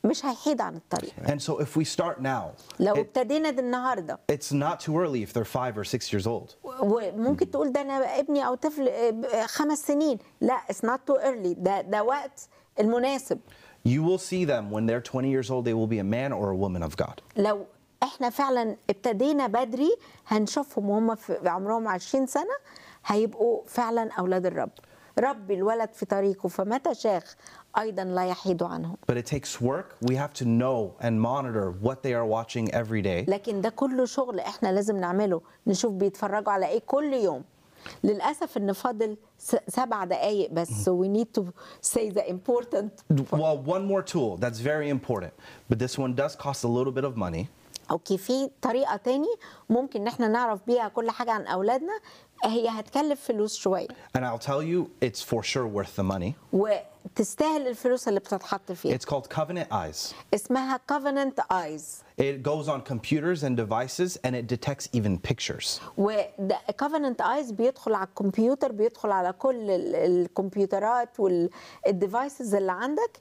مش هيحيد عن الطريق And so if we start now, لو it- ابتدينا ده النهارده it's not too early if they're five or six years old. وممكن تقول ده انا ابني او طفل آه، خمس سنين لا it's not too early ده ده وقت المناسب You will see them when they're 20 years old, they will be a man or a woman of God. لو احنا فعلا ابتدينا بدري هنشوفهم وهم في عمرهم 20 سنه هيبقوا فعلا اولاد الرب رب الولد في طريقه فمتى شاخ ايضا لا يحيد عنه But it takes work. We have to know and monitor what they are watching every day. لكن ده كله شغل احنا لازم نعمله نشوف بيتفرجوا على ايه كل يوم للاسف ان فاضل س- سبع دقايق بس so we need to say the important Well, one more tool that's very important, but this one does cost a little bit of money. اوكي في طريقه تاني ممكن ان احنا نعرف بيها كل حاجه عن اولادنا هي هتكلف فلوس شويه And I'll tell you, it's for sure worth the money. وتستاهل الفلوس اللي بتتحط فيها It's called Covenant Eyes. اسمها covenant eyes It goes on computers and devices and it detects even pictures. وده covenant eyes بيدخل على الكمبيوتر بيدخل على كل ال- الكمبيوترات والديفايسز اللي عندك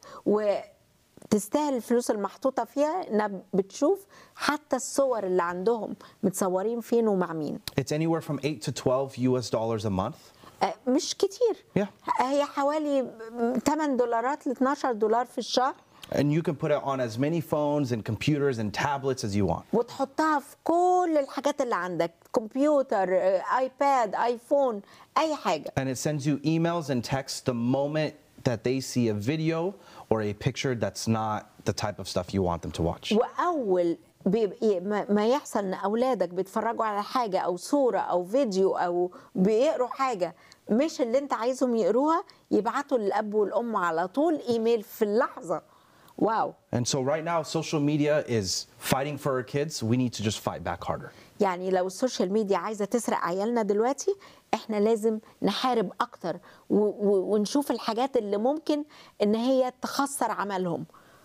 وتستاهل الفلوس المحطوطه فيها انها بتشوف حتى الصور اللي عندهم متصورين فين ومع مين It's anywhere from 8 to 12 US dollars a month. آه، مش كتير Yeah. هي حوالي 8 دولارات ل 12 دولار في الشهر And you can put it on as many phones and computers and tablets as you want. وتحطها في كل الحاجات اللي عندك كمبيوتر آه، ايباد ايفون اي حاجه And it sends you emails and texts the moment that they see a video or a picture that's not the type of stuff you want them to watch. واول بيبقى ما ما يحصل ان اولادك بيتفرجوا على حاجه او صوره او فيديو او بيقروا حاجه مش اللي انت عايزهم يقروها يبعتوا للاب والام على طول ايميل في اللحظه واو And so right now, social media is fighting for our kids. We need to just fight back harder. يعني لو السوشيال ميديا عايزه تسرق عيالنا دلوقتي احنا لازم نحارب اكتر و- و- ونشوف الحاجات اللي ممكن ان هي تخسر عملهم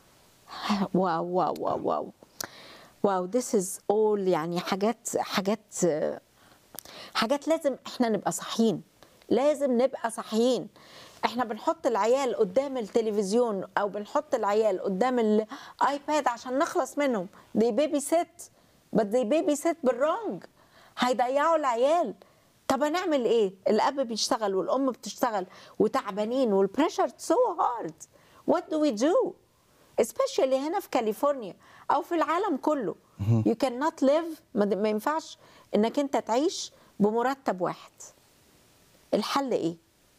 واو واو واو واو واو this is all يعني حاجات حاجات حاجات لازم احنا نبقى صحيين لازم نبقى صحيين احنا بنحط العيال قدام التلفزيون او بنحط العيال قدام الايباد عشان نخلص منهم they babysit but they babysit بالرونج هيضيعوا العيال طب هنعمل ايه الاب بيشتغل والام بتشتغل وتعبانين والبريشر so hard what do we do especially هنا في كاليفورنيا او في العالم كله you cannot live ما ما ينفعش انك انت تعيش بمرتب واحد الحل ايه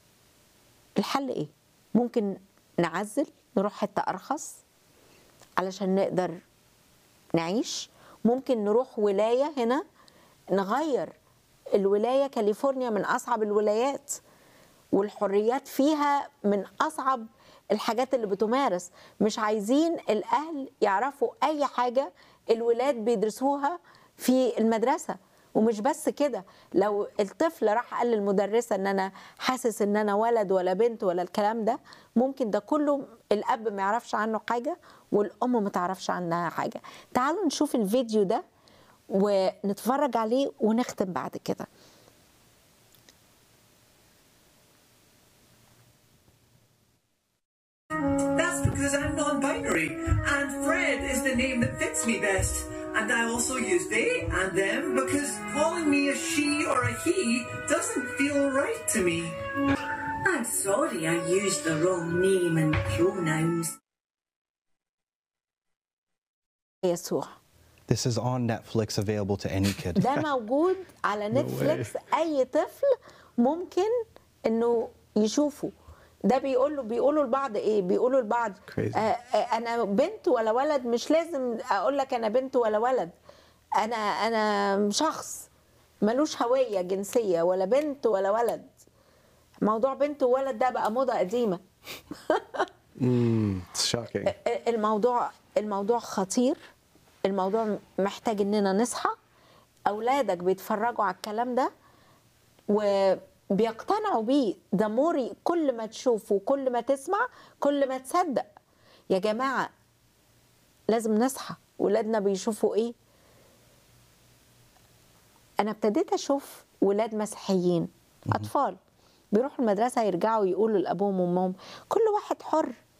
الحل ايه ممكن نعزل نروح حته ارخص علشان نقدر نعيش ممكن نروح ولايه هنا نغير الولايه كاليفورنيا من اصعب الولايات والحريات فيها من اصعب الحاجات اللي بتمارس مش عايزين الاهل يعرفوا اي حاجه الولاد بيدرسوها في المدرسه ومش بس كده لو الطفل راح قال للمدرسه ان انا حاسس ان انا ولد ولا بنت ولا الكلام ده ممكن ده كله الاب ما يعرفش عنه حاجه والام ما تعرفش عنها حاجه تعالوا نشوف الفيديو ده ونتفرج عليه ونختم بعد كده That's because I'm non-binary, and Fred is the name that fits me best. And I also use they and them because calling me a she or a he doesn't feel right to me. I'm sorry I used the wrong name and pronouns. يسوع This is on Netflix, available to any kid. ده موجود على نتفليكس اي طفل ممكن انه يشوفه ده بيقول له بيقولوا لبعض ايه بيقولوا لبعض Crazy. آه آه انا بنت ولا ولد مش لازم اقول لك انا بنت ولا ولد انا انا شخص ملوش هويه جنسيه ولا بنت ولا ولد موضوع بنت وولد ده بقى موضه قديمه It's shocking. الموضوع الموضوع خطير الموضوع محتاج اننا نصحى اولادك بيتفرجوا على الكلام ده وبيقتنعوا بيه ده موري كل ما تشوف وكل ما تسمع كل ما تصدق يا جماعه لازم نصحى ولادنا بيشوفوا ايه انا ابتديت اشوف ولاد مسيحيين اطفال بيروحوا المدرسه يرجعوا يقولوا لابوهم وامهم كل واحد حر